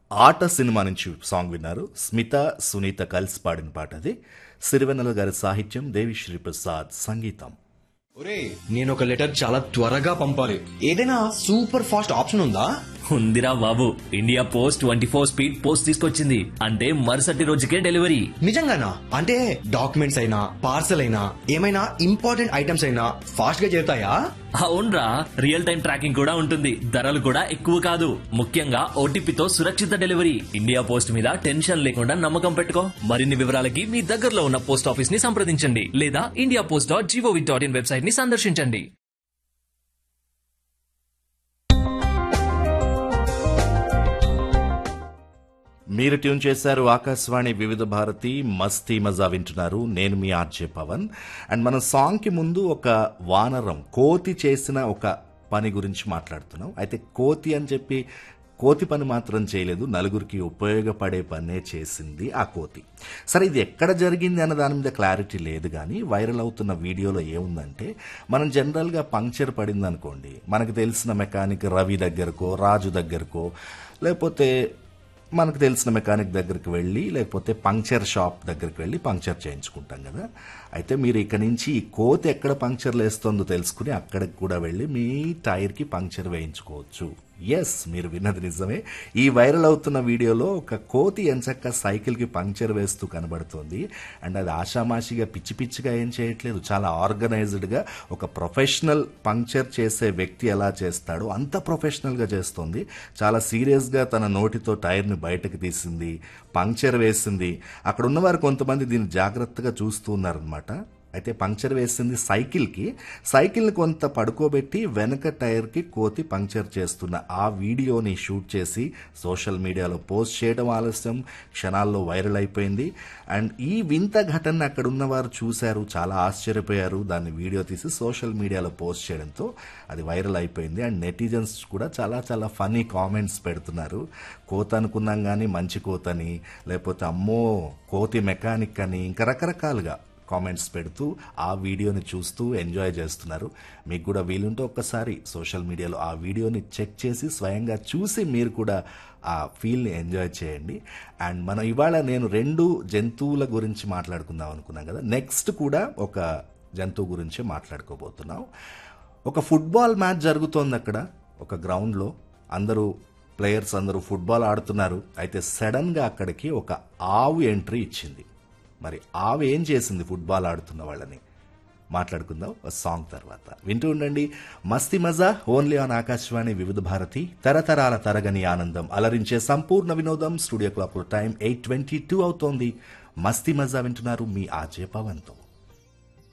ఆట సినిమా నుంచి సాంగ్ విన్నారు స్మిత సునీత కలిసి పాడిన పాట అది సిరివెన్నెల గారి సాహిత్యం దేవిశ్రీ ప్రసాద్ సంగీతం ఒరే నేను ఒక లెటర్ చాలా త్వరగా పంపాలి ఏదైనా సూపర్ ఫాస్ట్ ఆప్షన్ ఉందా ఉందిరా బాబు India post twenty four speed post తీసుకొచ్చింది అంటే మరుసటి రోజుకే డెలివరీ నిజంగానా అంటే డాక్యుమెంట్స్ అయినా పార్సల్ అయినా ఏమైనా ఇంపార్టెంట్ ఐటమ్స్ అయినా ఫాస్ట్ గా చేరుతాయా అవునరా రియల్ టైం ట్రాకింగ్ కూడా ఉంటుంది ధరలు కూడా ఎక్కువ కాదు ముఖ్యంగా ఓటీపీతో సురక్షిత డెలివరీ ఇండియా పోస్ట్ మీద టెన్షన్ లేకుండా నమ్మకం పెట్టుకో మరిన్ని వివరాలకి మీ దగ్గరలో ఉన్న పోస్ట్ ఆఫీస్ ని సంప్రదించండి లేదా India post dot gov dot in website ని సందర్శించండి మీరు ట్యూన్ చేశారు ఆకాశవాణి వివిధ భారతి మస్తీ మజా వింటున్నారు నేను మీ ఆర్జే పవన్ అండ్ మన సాంగ్కి ముందు ఒక వానరం కోతి చేసిన ఒక పని గురించి మాట్లాడుతున్నాం అయితే కోతి అని చెప్పి కోతి పని మాత్రం చేయలేదు నలుగురికి ఉపయోగపడే పనే చేసింది ఆ కోతి సరే ఇది ఎక్కడ జరిగింది అన్న దాని మీద క్లారిటీ లేదు కానీ వైరల్ అవుతున్న వీడియోలో ఏముందంటే మనం జనరల్గా పంక్చర్ పడింది అనుకోండి మనకు తెలిసిన మెకానిక్ రవి దగ్గరకో రాజు దగ్గరకో లేకపోతే మనకు తెలిసిన మెకానిక్ దగ్గరికి వెళ్ళి లేకపోతే పంక్చర్ షాప్ దగ్గరికి వెళ్ళి పంక్చర్ చేయించుకుంటాం కదా అయితే మీరు ఇక్కడి నుంచి ఈ కోతి ఎక్కడ పంక్చర్లు వేస్తుందో తెలుసుకుని అక్కడికి కూడా వెళ్ళి మీ టైర్కి పంక్చర్ వేయించుకోవచ్చు ఎస్ మీరు విన్నది నిజమే ఈ వైరల్ అవుతున్న వీడియోలో ఒక కోతి ఎంచక్క సైకిల్కి పంక్చర్ వేస్తూ కనబడుతోంది అండ్ అది ఆషామాషిగా పిచ్చి పిచ్చిగా ఏం చేయట్లేదు చాలా ఆర్గనైజ్డ్గా ఒక ప్రొఫెషనల్ పంక్చర్ చేసే వ్యక్తి ఎలా చేస్తాడో అంత ప్రొఫెషనల్గా చేస్తోంది చాలా సీరియస్గా తన నోటితో టైర్ని బయటకు తీసింది పంక్చర్ వేసింది అక్కడ ఉన్నవారు కొంతమంది దీన్ని జాగ్రత్తగా చూస్తూ ఉన్నారనమాట అయితే పంక్చర్ వేసింది సైకిల్కి సైకిల్ని కొంత పడుకోబెట్టి వెనక టైర్కి కోతి పంక్చర్ చేస్తున్న ఆ వీడియోని షూట్ చేసి సోషల్ మీడియాలో పోస్ట్ చేయడం ఆలస్యం క్షణాల్లో వైరల్ అయిపోయింది అండ్ ఈ వింత ఘటన అక్కడ ఉన్నవారు చూశారు చాలా ఆశ్చర్యపోయారు దాన్ని వీడియో తీసి సోషల్ మీడియాలో పోస్ట్ చేయడంతో అది వైరల్ అయిపోయింది అండ్ నెటిజన్స్ కూడా చాలా చాలా ఫనీ కామెంట్స్ పెడుతున్నారు కోత అనుకున్నాం కానీ మంచి కోతని లేకపోతే అమ్మో కోతి మెకానిక్ అని ఇంకా రకరకాలుగా కామెంట్స్ పెడుతూ ఆ వీడియోని చూస్తూ ఎంజాయ్ చేస్తున్నారు మీకు కూడా వీలుంటే ఒక్కసారి సోషల్ మీడియాలో ఆ వీడియోని చెక్ చేసి స్వయంగా చూసి మీరు కూడా ఆ ఫీల్ని ఎంజాయ్ చేయండి అండ్ మనం ఇవాళ నేను రెండు జంతువుల గురించి మాట్లాడుకుందాం అనుకున్నాం కదా నెక్స్ట్ కూడా ఒక జంతువు గురించి మాట్లాడుకోబోతున్నాం ఒక ఫుట్బాల్ మ్యాచ్ జరుగుతోంది అక్కడ ఒక గ్రౌండ్లో అందరూ ప్లేయర్స్ అందరూ ఫుట్బాల్ ఆడుతున్నారు అయితే సడన్గా అక్కడికి ఒక ఆవు ఎంట్రీ ఇచ్చింది మరి ఆవు ఏం చేసింది ఫుట్బాల్ ఆడుతున్న వాళ్ళని మాట్లాడుకుందాం ఒక సాంగ్ తర్వాత వింటూ ఉండండి మస్తి మజా ఓన్లీ ఆన్ ఆకాశవాణి వివిధ భారతి తరతరాల తరగని ఆనందం అలరించే సంపూర్ణ వినోదం studio clock time eight twenty two అవుతోంది మస్తి మజా వింటున్నారు మీ ఆజే పవన్తో